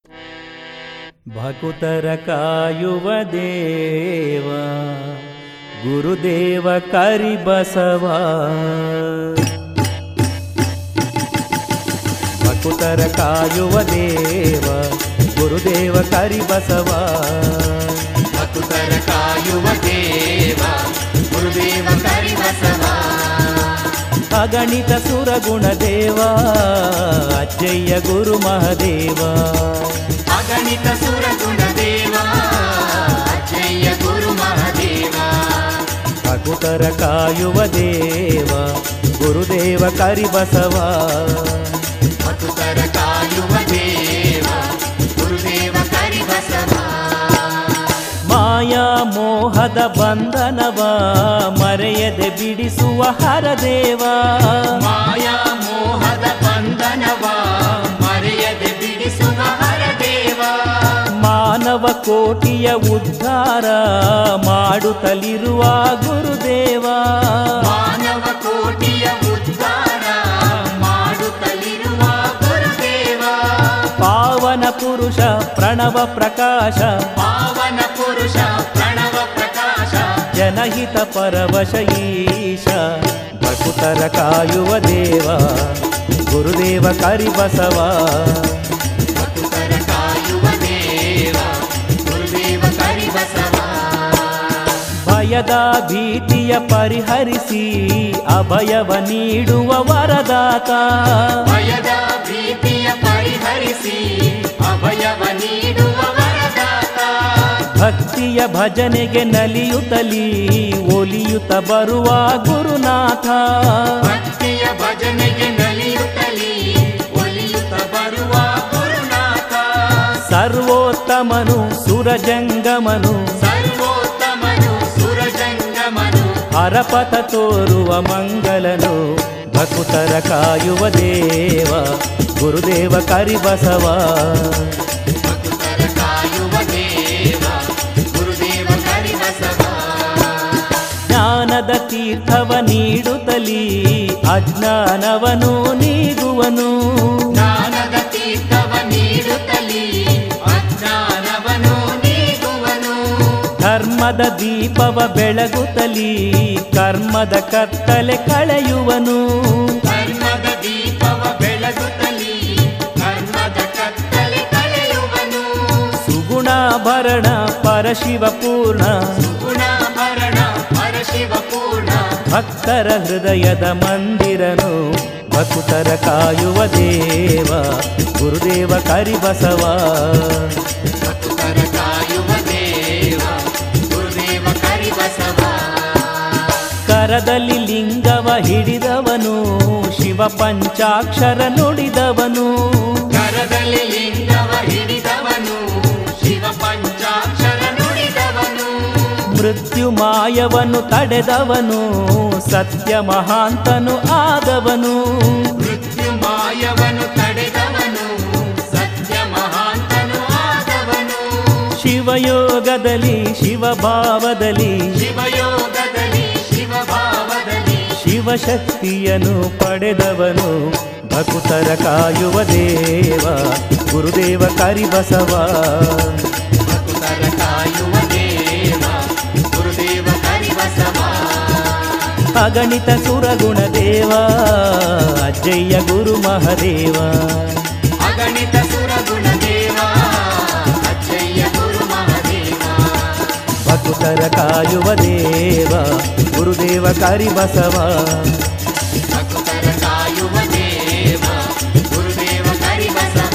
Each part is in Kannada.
ಭಕುತರ ಕಾಯುವ ದೇವ ಗುರುದೇವ ಕರಿಬಸವ ಭಕುತರ ಕಾಯುವ ದೇವ ಗುರುದೇವ ಕರಿಬಸವ ಭಕ್ತರ ಕಾಯುವ ದೇವ ಗುರುದೇವ ಕರಿಬಸವ ಅಗಣಿತ ಸುರಗುಣ ದೇವ ಅಜ್ಜಯ್ಯ ಗುರು ಮಹದೇವ ಅಗಣಿತ ಸುರಗುಣ ದೇವ ಅಜ್ಜಯ್ಯ ಗುರು ಮಹದೇವ ಭಕುತರ ಕಾಯುವ ದೇವ ಗುರುದೇವ ಕರಿಬಸವ ಭಕ್ತರ ಕಾಯುವ ದೇವ ಗುರುದೇವ ಕರಿಬಸವ ಮಾಯಾ ಮೋಹದ ಬಂಧನವ ಮರೆಯದೆ ಬಿಡಿಸುವ ಹರದೇವ ಮಾಯಾ ಮೋಹದ ಬಂಧನವ ಮರೆಯದೆ ಬಿಡಿಸುವ ಹರದೇವ ಮಾನವ ಕೋಟಿಯ ಉದ್ಧಾರ ಮಾಡುತ್ತಲಿರುವ ಗುರುದೇವ ಮಾನವ ಕೋಟಿಯ ಉದ್ಧಾರ ಮಾಡುತ್ತಲಿರುವ ಗುರುದೇವ ಪಾವನ ಪುರುಷ ಪ್ರಣವ ಪ್ರಕಾಶ ಪಾವನ ಪುರುಷ ಪ್ರಣವ ಪ್ರಕಾಶ ಜನಹಿತ ಪರವಶ ಈಶ ಭಕುತರ ಕಾಯುವ ದೇವ ಗುರುದೇವ ಕರಿಬಸವ ಭಕ್ತರ ಕಾಯುವ ದೇವ ಗುರುದೇವ ಕರಿಬಸವ ಭಯದ ಭೀತಿಯ ಪರಿಹರಿಸಿ ಅಭಯವ ನೀಡುವ ವರದಾತ ಭಯದ ಭೀತಿಯ ಪರಿಹರಿಸಿ ಅಭಯವ ನೀಡುವ ವರದಾತ ಭಕ್ತಿಯ ಭಜನೆಗೆ ನಲಿಯುತ್ತಲಿ ಒಲಿಯುತ್ತ ಬರುವ ಗುರುನಾಥ ಭಕ್ತಿಯ ಭಜನೆಗೆ ನಲಿಯುತ್ತಲಿ ಒಲಿಯುತ್ತ ಬರುವ ಗುರುನಾಥ ಸರ್ವೋತ್ತಮನು ಸುರಜಂಗಮನು ಸರ್ವೋತ್ತಮನು ಸುರಜಂಗಮನು ಹರಪಥ ತೋರುವ ಮಂಗಲನು ಭಕುತರ ಕಾಯುವ ದೇವ ಗುರುದೇವ ಕರಿಬಸವ ಭಕ್ತರ ಕಾಯುವ ದೇವ ಗುರುದೇವ ಕರಿಬಸವ ಜ್ಞಾನದ ತೀರ್ಥವ ನೀಡುತ್ತಲಿ ಅಜ್ಞಾನವನು ನೀಗುವನು ಜ್ಞಾನದ ತೀರ್ಥವ ನೀಡುತ್ತಲಿ ಅಜ್ಞಾನವನು ನೀಗುವನು ಧರ್ಮದ ದೀಪವ ಬೆಳಗುತ್ತಲಿ ಕರ್ಮದ ಕತ್ತಲೆ ಕಳೆಯುವನು ಧರ್ಮದ ದೀಪವ ಬೆಳಗುತ್ತಲಿ ಕರ್ಮದ ಕತ್ತಲೆ ಕಳೆಯುವನು ಸುಗುಣಾಭರಣ ಪರಶಿವ ಪೂರ್ಣ ಗುಣಾಭರಣ ಪರಶಿವ ಪೂರ್ಣ ಭಕ್ತರ ಹೃದಯದ ಮಂದಿರನು ಭಕ್ತರ ಕಾಯುವ ದೇವ ಗುರುದೇವ ಕರಿಬಸವ ಭಕ್ತರ ಕಾಯುವ ದೇವ ಗುರುದೇವ ಕರಿಬಸವ ಕರದಲ್ಲಿ ಲಿಂಗವ ಹಿಡಿದವನು ಶಿವ ಪಂಚಾಕ್ಷರ ನುಡಿದವನು ಕರದಲ್ಲಿ ಲಿಂಗವ ಹಿಡಿದವನು ಶಿವ ಪಂಚಾಕ್ಷರ ನುಡಿದವನು ಮೃತ್ಯು ಮಾಯವನ್ನು ತಡೆದವನು ಸತ್ಯ ಮಹಾಂತನು ಆದವನು ಮೃತ್ಯು ಮಾಯವನು ತಡೆದವನು ಸತ್ಯ ಮಹಾಂತನು ಆದವನು ಶಿವಯೋಗದಲ್ಲಿ ಶಿವಭಾವದಲ್ಲಿ ಶಿವಯೋಗದಲ್ಲಿ ಶಿವಭಾವದಲ್ಲಿ ಶಿವಶಕ್ತಿಯನ್ನು ಪಡೆದವನು ಭಕುತರ ಕಾಯುವ ದೇವ ಗುರುದೇವ ಕರಿಬಸವ ಭಕ್ತರ ಕಾಯುವ ದೇವ ಗುರುದೇವ ಕರಿಬಸವ ಅಗಣಿತ ಸುರಗುಣ ದೇವ ಅಜ್ಜಯ್ಯ ಗುರು ಮಹದೇವ ಅಗಣಿತ ಸುರಗುಣ ದೇವ ಅಜ್ಜಯ್ಯ ಗುರು ಮಹದೇವ ಭಕ್ತರ ಕಾಯುವ ದೇವ ಗುರುದೇವ ಕರಿಬಸವ ಭಕ್ತರ ಕಾಯುವ ದೇವ ಗುರುದೇವ ಕರಿಬಸವ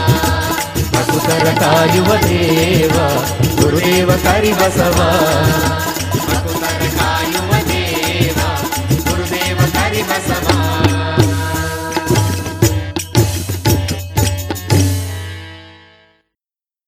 ಭಕ್ತರ ಕಾಯುವ ದೇವ ಗುರುದೇವ ಕರಿಬಸವ ಭಕ್ತರ ಕಾಯುವ